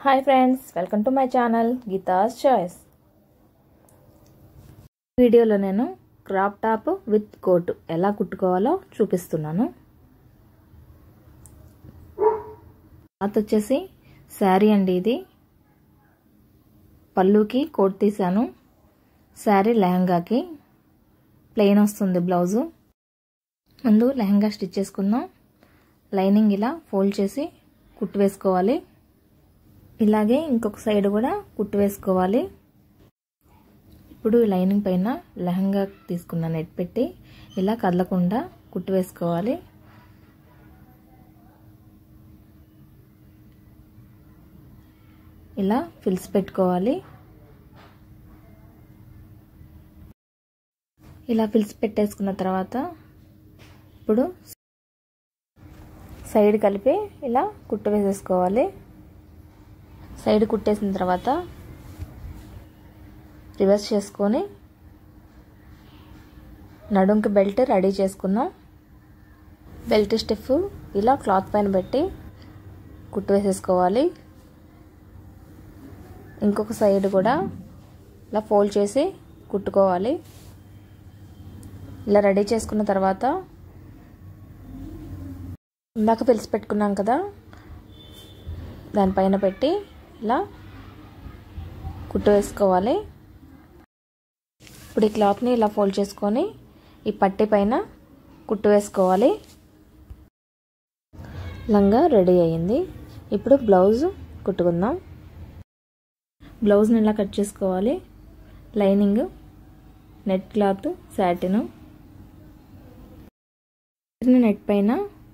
hi friends welcome to my channel Geetha's choice వీడియోలో నేను crop top with coat ఎలా కుట్టుకోవాలో చూపిస్తున్నాను క్లాత్ వచ్చేసి శారీ అండి ఇది పళ్ళుకి కోట్ తీసాను శారీ లెహంగాకి ప్లెయిన్ వస్తుంది బ్లౌజు ముందు లెహంగా స్టిచ్ చేసుకుందాం లైనింగ్ ఇలా ఫోల్డ్ చేసి కుట్టు వేసుకోవాలి ఇలాగే ఇంకొక సైడ్ కూడా కుట్టు వేసుకోవాలి ఇప్పుడు లైనింగ్ పైన లెహంగా తీసుకున్న నెట్ పెట్టి ఇలా కదలకుండా కుట్టు వేసుకోవాలి ఇలా ఫిల్స్ పెట్టుకోవాలి ఇలా ఫిల్స్ పెట్టేసుకున్న తర్వాత ఇప్పుడు సైడ్ కలిపి ఇలా కుట్టు వేసేసుకోవాలి సైడ్ కుట్టేసిన తర్వాత రివర్స్ చేసుకొని నడుంకి బెల్ట్ రెడీ చేసుకుందాం బెల్ట్ స్టిఫ్ ఇలా క్లాత్ పైన పెట్టి కుట్టు వేసేసుకోవాలి ఇంకొక సైడ్ కూడా ఇలా ఫోల్డ్ చేసి కుట్టుకోవాలి ఇలా రెడీ చేసుకున్న తర్వాత ఇందాక పిలిచి పెట్టుకున్నాం కదా దానిపైన పెట్టి ఇలా కుట్టు వేసుకోవాలి ఇప్పుడు ఈ క్లాత్ని ఇలా ఫోల్డ్ చేసుకొని ఈ పట్టి పైన కుట్టు వేసుకోవాలి లంగా రెడీ అయ్యింది ఇప్పుడు బ్లౌజ్ కుట్టుకుందాం బ్లౌజ్ని ఇలా కట్ చేసుకోవాలి lining net cloth satin net పైన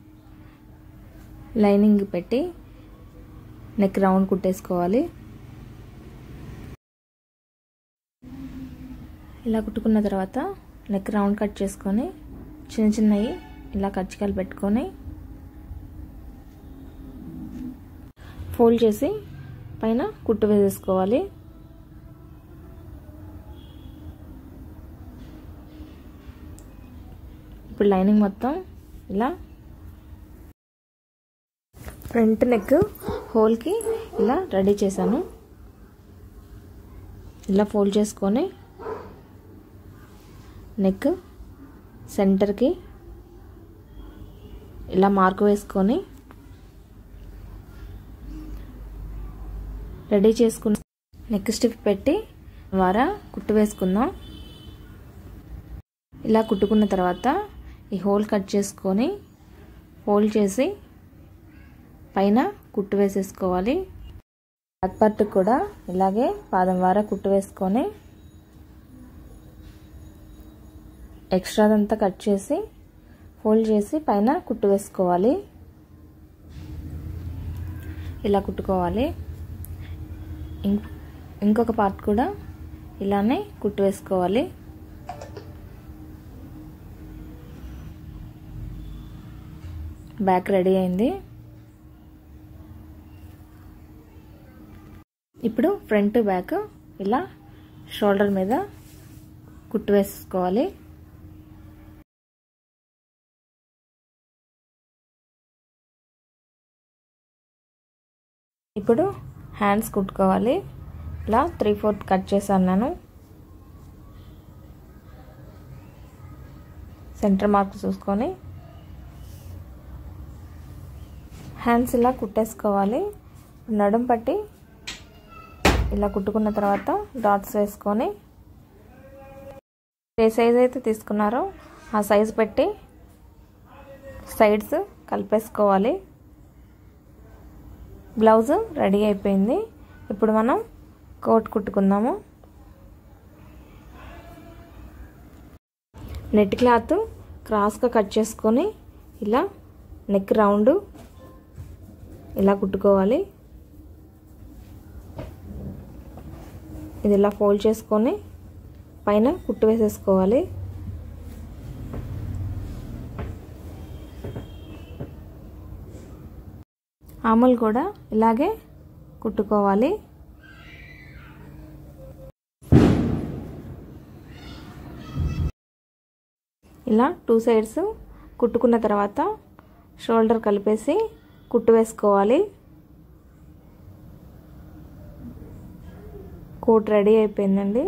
లైనింగ్ పెట్టి నెక్ రౌండ్ కుట్టేసుకోవాలి ఇలా కుట్టుకున్న తర్వాత నెక్ రౌండ్ కట్ చేసుకొని చిన్న చిన్నవి ఇలా కచ్చికాయలు పెట్టుకొని ఫోల్డ్ చేసి పైన కుట్టు వేసేసుకోవాలి ఇప్పుడు లైనింగ్ మొత్తం ఇలా ఫ్రంట్ నెక్ హోల్కి ఇలా రెడీ చేశాను ఇలా ఫోల్డ్ చేసుకొని నెక్ సెంటర్కి ఇలా మార్క్ వేసుకొని రెడీ చేసుకున్న నెక్ స్టిఫ్ పెట్టి వారా కుట్టు వేసుకుందాం ఇలా కుట్టుకున్న తర్వాత ఈ హోల్ కట్ చేసుకొని ఫోల్డ్ చేసి పైన కుట్టు వేసేసుకోవాలి బ్యాక్ పార్ట్ కూడా ఇలాగే పాదం వారా కుట్టు వేసుకొని ఎక్స్ట్రాదంతా కట్ చేసి ఫోల్డ్ చేసి పైన కుట్టు వేసుకోవాలి ఇలా కుట్టుకోవాలి ఇంకొక పార్ట్ కూడా ఇలానే కుట్టు వేసుకోవాలి బ్యాక్ రెడీ అయింది ఇప్పుడు ఫ్రంట్ బ్యాక్ ఇలా షోల్డర్ మీద కుట్టు వేసుకోవాలి ఇప్పుడు హ్యాండ్స్ కుట్టుకోవాలి ఇలా త్రీ ఫోర్త్ కట్ చేశాను నేను సెంటర్ మార్క్ చూసుకొని హ్యాండ్స్ ఇలా కుట్టేసుకోవాలి నడుం పట్టి ఇలా కుట్టుకున్న తర్వాత డాట్స్ వేసుకొని ఏ సైజ్ అయితే తీసుకున్నారో ఆ సైజ్ పెట్టి సైడ్స్ కలిపేసుకోవాలి బ్లౌజ్ రెడీ అయిపోయింది ఇప్పుడు మనం కోట్ కుట్టుకుందాము నెట్ క్లాత్ క్రాస్గా కట్ చేసుకొని ఇలా నెక్ రౌండ్ ఇలా కుట్టుకోవాలి ఇది ఇలా ఫోల్డ్ చేసుకొని పైన కుట్టు వేసేసుకోవాలి ఆములు కూడా ఇలాగే కుట్టుకోవాలి ఇలా టూ సైడ్స్ కుట్టుకున్న తర్వాత షోల్డర్ కలిపేసి కుట్టు వేసుకోవాలి కోట్ రెడీ అయిపోయిందండి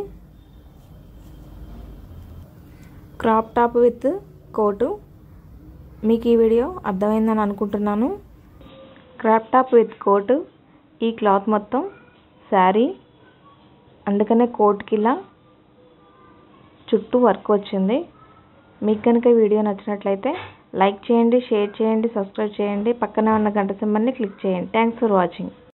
క్రాప్ టాప్ విత్ కోటు మీకు ఈ వీడియో అర్థమైందని అనుకుంటున్నాను క్రాప్ టాప్ విత్ కోటు ఈ క్లాత్ మొత్తం శారీ అందుకనే కోట్కి ఇలా చుట్టూ వర్క్ వచ్చింది మీకు కనుక వీడియో నచ్చినట్లయితే లైక్ చేయండి షేర్ చేయండి సబ్స్క్రైబ్ చేయండి పక్కనే ఉన్న గంట సింబల్ని క్లిక్ చేయండి థ్యాంక్స్ ఫర్ వాచింగ్